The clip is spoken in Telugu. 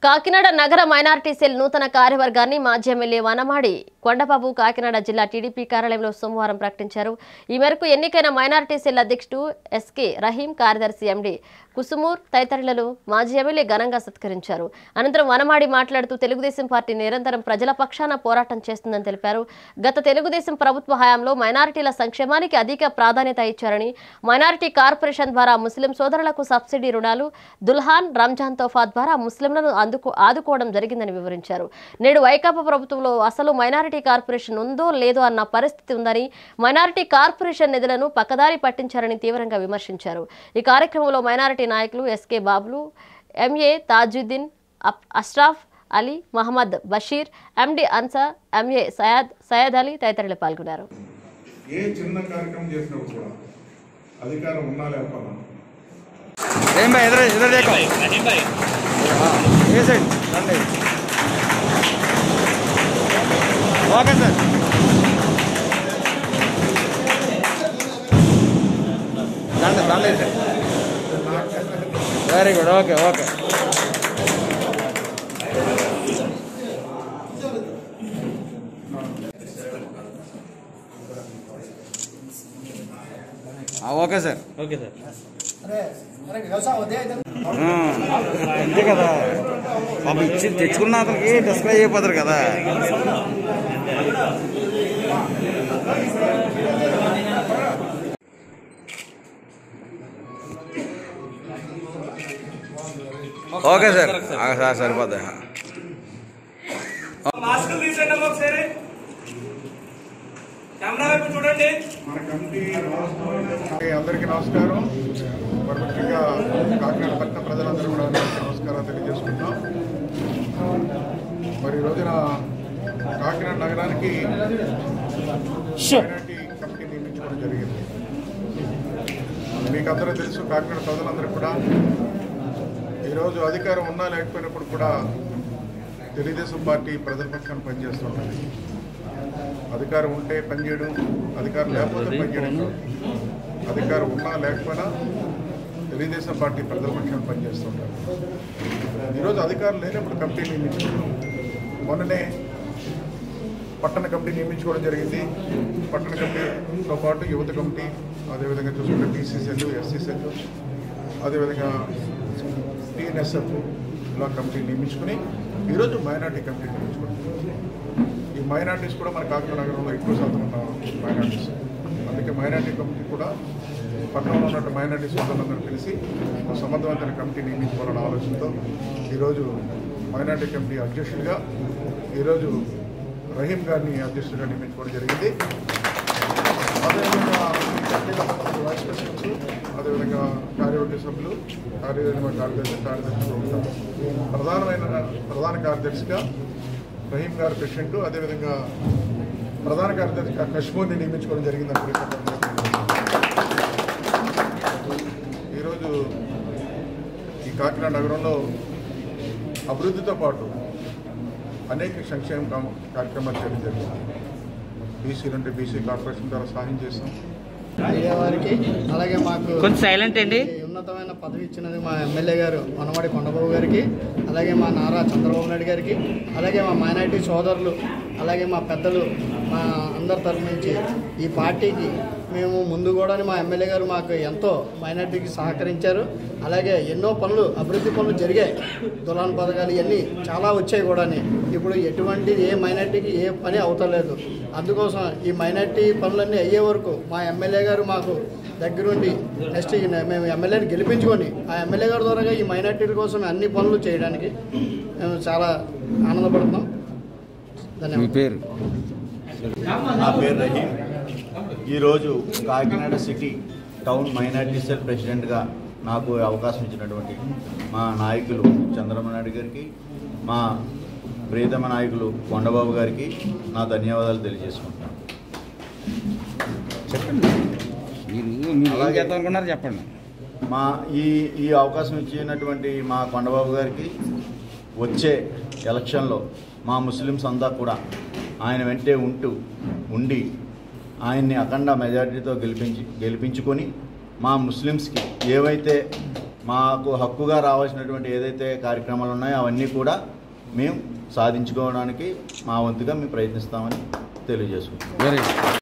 కాకినాడ నగర మైనారిటీ సెల్ నూతన కార్యవర్గాన్ని మాజీ ఎమ్మెల్యే వనమాడి కొండబాబు కాకినాడ జిల్లా టీడీపీ కార్యాలయంలో సోమవారం ప్రకటించారు ఈ మేరకు ఎన్నికైన మైనారిటీ సెల్ అధ్యక్షుడు ఎస్కే రహీం కార్యదర్శి ఎండి కుసుమూర్ తదితరులను మాజీ ఎమ్మెల్యే ఘనంగా సత్కరించారు అనంతరం వనమాడి మాట్లాడుతూ తెలుగుదేశం పార్టీ నిరంతరం ప్రజల పక్షాన పోరాటం చేస్తుందని తెలిపారు గత తెలుగుదేశం ప్రభుత్వ హయాంలో మైనారిటీల సంక్షేమానికి అధిక ప్రాధాన్యత ఇచ్చారని మైనారిటీ కార్పొరేషన్ ద్వారా ముస్లిం సోదరులకు సబ్సిడీ రుణాలు దుల్హాన్ రంజాన్ తోఫా ద్వారా ముస్లింలను అందుకు ఆదుకోవడం జరిగిందని వివరించారు నేడు వైకాపా ప్రభుత్వంలో అసలు మైనారిటీ కార్పొరేషన్ ఉందో లేదో అన్న పరిస్థితి ఉందని మైనారిటీ కార్పొరేషన్ నిధులను పక్కదారి పట్టించారని తీవ్రంగా విమర్శించారు ఈ కార్యక్రమంలో మైనారిటీ నాయకులు ఎస్కే బాబులు ఎంఏ తాజుద్దీన్ అప్- అష్రాఫ్ అలీ మహమ్మద్ బషీర్ ఎండి అన్సార్ ఎంఏ సయాద్ సయ్యద్ అలీ తదితరులు పాల్గొన్నారు ఏ చిన్న కార్యక్రమం చేసినప్పుడు కూడా అధికారం ఉన్నా లేకపోయినా ఏం భాయ్ ఇద్దరు ఇద్దరు देखो ఏ సైడ్ రండి ఓకే సార్ రండి రండి sir very good okay okay okay sir okay sir అంతే కదా పాపం ఇచ్చి తెచ్చుకున్న అతనికి డిస్ప్లే అయిపోతారు కదా ఓకే సార్ ఆ, సార్ సరిపోద్ది మాస్కులు తీసేయండి అమ్మ ఒకసారి కెమెరా వైపు చూడండి మన కమిటీ రాష్ట్రంలో అందరికీ నమస్కారం మరి ముఖ్యంగా కాకినాడ పట్టణ ప్రజలందరూ కూడా అందరికీ నమస్కారాలు తెలియజేసుకుంటాం మరి ఈ రోజున కాకినాడ నగరానికి మైనార్టీ కమిటీ నియమించుకోవడం జరిగింది మీకు అందరూ తెలుసు కాకినాడ ప్రజలందరూ కూడా ఈరోజు అధికారం ఉన్నా లేకపోయినప్పుడు కూడా తెలుగుదేశం పార్టీ ప్రజల పక్షాన పనిచేస్తుంటుంది అధికారం ఉంటే పనిచేయడం అధికారం లేకపోతే పనిచేయడం కాదు. అధికారం ఉన్నా లేకపోయినా తెలుగుదేశం పార్టీ ప్రజల పక్షాన పనిచేస్తుంటారు ఈరోజు అధికారం లేనప్పుడు కమిటీ నియమించుకున్నాం మొన్ననే పట్టణ కమిటీ నియమించుకోవడం జరిగింది పట్టణ కమిటీతో పాటు యువత కమిటీ అదేవిధంగా చూసుకుంటే బీసీసీలు ఎస్సీసీలు అదేవిధంగా టీఎన్ఎస్ఎఫ్ ఇలా కమిటీ నియమించుకుని ఈరోజు మైనార్టీ కమిటీ నియమించుకోవడం జరిగింది. ఈ మైనార్టీస్ కూడా మన కాకినాడ నగరంలో ఎక్కువ శాతం ఉన్న మైనార్టీస్ అందుకే మైనార్టీ కమిటీ కూడా పట్టణంలో ఉన్నట్టు మైనార్టీ సోదరులందరూ కలిసి ఒక సమర్థవంతమైన కమిటీ నియమించుకోవాలన్న ఆలోచనతో ఈరోజు మైనార్టీ కమిటీ అధ్యక్షుడిగా ఈరోజు రహీం గారిని అధ్యక్షుడిగా నియమించుకోవడం జరిగింది అదేవిధంగా ఈ కమిటీలో కొంతమంది వైస్ ప్రెసిడెంట్స్ అదేవిధంగా కార్యవర్గ సభ్యులు కార్యవర్గ కార్యదర్శి కార్యదర్శులు ఉంటారు ప్రధానమైన ప్రధాన కార్యదర్శిగా రహీం గారు ప్రెసిడెంట్ అదేవిధంగా ప్రధాన కార్యదర్శి కశ్మూర్ని నియమించుకోవడం జరిగింది అప్పుడు ఈరోజు ఈ కాకినాడ నగరంలో అభివృద్ధితో పాటు అనేక సంక్షేమ కామ- కార్యక్రమాలు చేయడం జరిగింది బీసీలు అంటే బీసీ కార్పొరేషన్ ద్వారా సహాయం చేస్తాం మీడియా వారికి అలాగే మాకు కొంచెం సైలెంట్ అండి ఈ ఉన్నతమైన పదవి ఇచ్చినది మా ఎమ్మెల్యే గారు మనవాడి కొండబాబు గారికి అలాగే మా నారా చంద్రబాబు నాయుడు గారికి అలాగే మా మైనారిటీ సోదరులు అలాగే మా పెద్దలు మా అందరి తరఫు నుంచి ఈ పార్టీకి మేము ముందు కూడా మా ఎమ్మెల్యే గారు మాకు ఎంతో మైనారిటీకి సహకరించారు అలాగే ఎన్నో పనులు అభివృద్ధి పనులు జరిగాయి దులాన్ పథకాలు ఇవన్నీ చాలా వచ్చాయి కూడా ఇప్పుడు ఎటువంటి ఏ మైనార్టీకి ఏ పని అవుతలేదు అందుకోసం ఈ మైనార్టీ పనులన్నీ అయ్యే వరకు మా ఎమ్మెల్యే గారు మాకు దగ్గరుండి నెక్స్ట్ ఈ మేము ఎమ్మెల్యేని గెలిపించుకొని ఆ ఎమ్మెల్యే గారి ద్వారా ఈ మైనార్టీల కోసం అన్ని పనులు చేయడానికి మేము చాలా ఆనందపడుతున్నాం మీ ధన్యవాదాలు పేరు నా పేరు రహీం ఈరోజు Kakinada city town minority cell ప్రెసిడెంట్గా నాకు అవకాశం ఇచ్చినటువంటి మా నాయకులు చంద్రబాబు నాయుడు గారికి మా ప్రియతమ నాయకులు కొండబాబు గారికి నా ధన్యవాదాలు తెలియజేసుకుంటున్నాను చెప్పండి మీరు మీరు ఏం అలాగే. చేద్దాం అనుకున్నారు చెప్పండి మా ఈ ఈ అవకాశం ఇచ్చినటువంటి మా కొండబాబు గారికి వచ్చే ఎలక్షన్లో మా ముస్లిమ్స్ అంతా కూడా ఆయన వెంటే ఉంటూ ఉండి ఆయన్ని అఖండ మెజారిటీతో గెలిపించి గెలిపించుకొని మా ముస్లిమ్స్కి ఏవైతే మాకు హక్కుగా రావాల్సినటువంటి ఏదైతే కార్యక్రమాలు ఉన్నాయో అవన్నీ కూడా మేము సాధించుకోవడానికి మా వంతుగా మేము ప్రయత్నిస్తామని తెలియజేసుకుంటాం వెరీ గుడ్